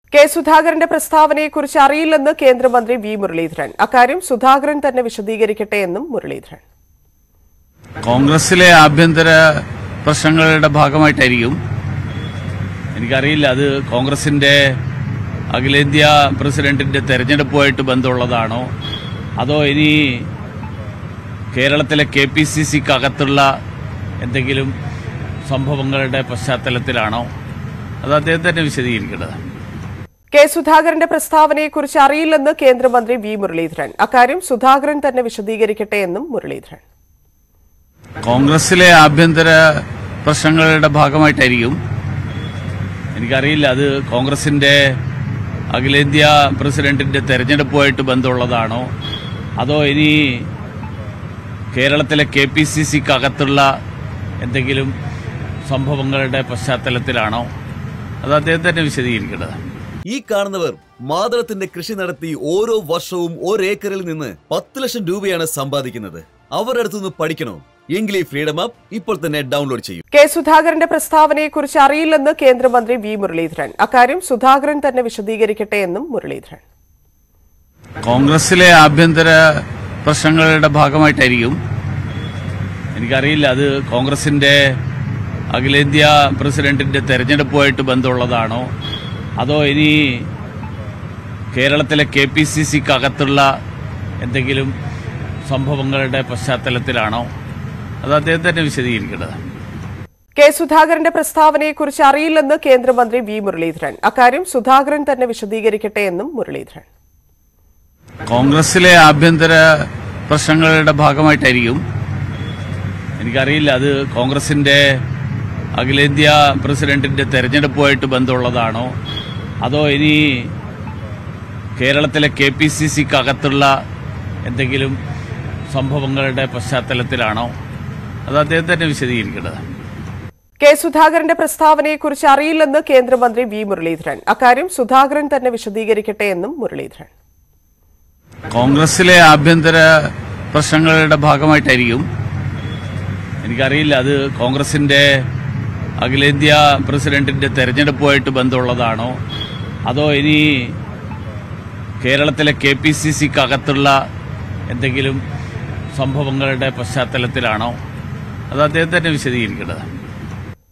K സുധാകരന്റെ പ്രസ്താവനയെക്കുറിച്ച് അറിയില്ലെന്ന് കേന്ദ്രമന്ത്രി വി മുരളീധരൻ അക്കാര്യം സുധാകരൻ തന്നെ വിശദീകരിക്കട്ടെ എന്നും മുരളീധരൻ കോൺഗ്രസിലെ ആഭ്യന്തര പ്രശ്നങ്ങളുടെ ഭാഗമായിട്ടായിരിക്കും എനിക്കറിയില്ല അത് കോൺഗ്രസിന്റെ അഖിലേന്ത്യാ പ്രസിഡന്റിന്റെ തെരഞ്ഞെടുപ്പുമായിട്ട് ബന്ധമുള്ളതാണോ അതോ ഇനി കേരളത്തിലെ കെ പി സി സിക്ക് അകത്തുള്ള എന്തെങ്കിലും സംഭവങ്ങളുടെ പശ്ചാത്തലത്തിലാണോ അത് അദ്ദേഹം തന്നെ വിശദീകരിക്കേണ്ടത് കെ സുധാകരന്റെ പ്രസ്താവനയെക്കുറിച്ച് അറിയില്ലെന്ന് കേന്ദ്രമന്ത്രി വി മുരളീധരൻ അക്കാര്യം സുധാകരൻ തന്നെ വിശദീകരിക്കട്ടെ എന്നും മുരളീധരൻ കോൺഗ്രസിലെ ആഭ്യന്തര പ്രശ്നങ്ങളുടെ ഭാഗമായിട്ടായിരിക്കും എനിക്കറിയില്ല അത് കോൺഗ്രസിന്റെ അഖിലേന്ത്യാ പ്രസിഡന്റിന്റെ തെരഞ്ഞെടുപ്പുമായിട്ട് ബന്ധമുള്ളതാണോ അതോ ഇനി കേരളത്തിലെ കെ പി സി സിക്ക് അകത്തുള്ള എന്തെങ്കിലും സംഭവങ്ങളുടെ പശ്ചാത്തലത്തിലാണോ അത് അദ്ദേഹം തന്നെ വിശദീകരിക്കേണ്ടത് ഈ കാണുന്നവർ മാതളത്തിന്റെ കൃഷി നടത്തി ഓരോ വർഷവും ഒരേക്കറിൽ നിന്ന് പത്ത് ലക്ഷം രൂപയാണ് സമ്പാദിക്കുന്നത് അവരുടെ അടുത്തുനിന്ന് പഠിക്കണോ എങ്കിൽ ഈ ഫ്രീഡം ആപ്പ് ഇപ്പോൾ തന്നെ ഡൗൺലോഡ് ചെയ്യൂ കെ സുധാകരന്റെ പ്രസ്താവനയെക്കുറിച്ച് അറിയില്ലെന്ന് കേന്ദ്രമന്ത്രി വി മുരളീധരൻ അക്കാര്യം സുധാകരൻ തന്നെ വിശദീകരിക്കട്ടെ എന്നും മുരളീധരൻ കോൺഗ്രസിലെ ആഭ്യന്തര പ്രശ്നങ്ങളുടെ ഭാഗമായിട്ടായിരിക്കും എനിക്കറിയില്ല അത് കോൺഗ്രസിന്റെ അഖിലേന്ത്യാ പ്രസിഡന്റിന്റെ തെരഞ്ഞെടുപ്പുമായിട്ട് ബന്ധമുള്ളതാണോ അതോ ഇനി കേരളത്തിലെ കെ പി സി സിക്ക് അകത്തുള്ള എന്തെങ്കിലും സംഭവങ്ങളുടെ പശ്ചാത്തലത്തിലാണോ അത് അദ്ദേഹം തന്നെ വിശദീകരിക്കേണ്ടത് കെ സുധാകരന്റെ പ്രസ്താവനയെക്കുറിച്ച് അറിയില്ലെന്ന് കേന്ദ്രമന്ത്രി വി മുരളീധരൻ അക്കാര്യം സുധാകരൻ തന്നെ വിശദീകരിക്കട്ടെ എന്നും മുരളീധരൻ കോൺഗ്രസിലെ ആഭ്യന്തര പ്രശ്നങ്ങളുടെ ഭാഗമായിട്ടായിരിക്കും എനിക്കറിയില്ല അത് കോൺഗ്രസിന്റെ അഖിലേന്ത്യാ പ്രസിഡന്റിന്റെ തെരഞ്ഞെടുപ്പുമായിട്ട് ബന്ധമുള്ളതാണോ അതോ ഇനി കേരളത്തിലെ കെ പി സി സിക്ക് അകത്തുള്ള എന്തെങ്കിലും സംഭവങ്ങളുടെ പശ്ചാത്തലത്തിലാണോ അത് അദ്ദേഹം തന്നെ വിശദീകരിക്കേണ്ടത് കെ സുധാകരന്റെ പ്രസ്താവനയെക്കുറിച്ച് അറിയില്ലെന്ന് കേന്ദ്രമന്ത്രി വി മുരളീധരൻ അക്കാര്യം സുധാകരൻ തന്നെ വിശദീകരിക്കട്ടെ എന്നും മുരളീധരൻ കോൺഗ്രസിലെ ആഭ്യന്തര പ്രശ്നങ്ങളുടെ ഭാഗമായിട്ടായിരിക്കും എനിക്കറിയില്ല അത് കോൺഗ്രസിന്റെ അഖിലേന്ത്യാ പ്രസിഡന്റിന്റെ തെരഞ്ഞെടുപ്പുമായിട്ട് ബന്ധമുള്ളതാണോ അതോ ഇനി കേരളത്തിലെ കെ പി സി സിക്ക് അകത്തുള്ള എന്തെങ്കിലും സംഭവങ്ങളുടെ പശ്ചാത്തലത്തിലാണോ അത് അദ്ദേഹം തന്നെ വിശദീകരിക്കേണ്ടത്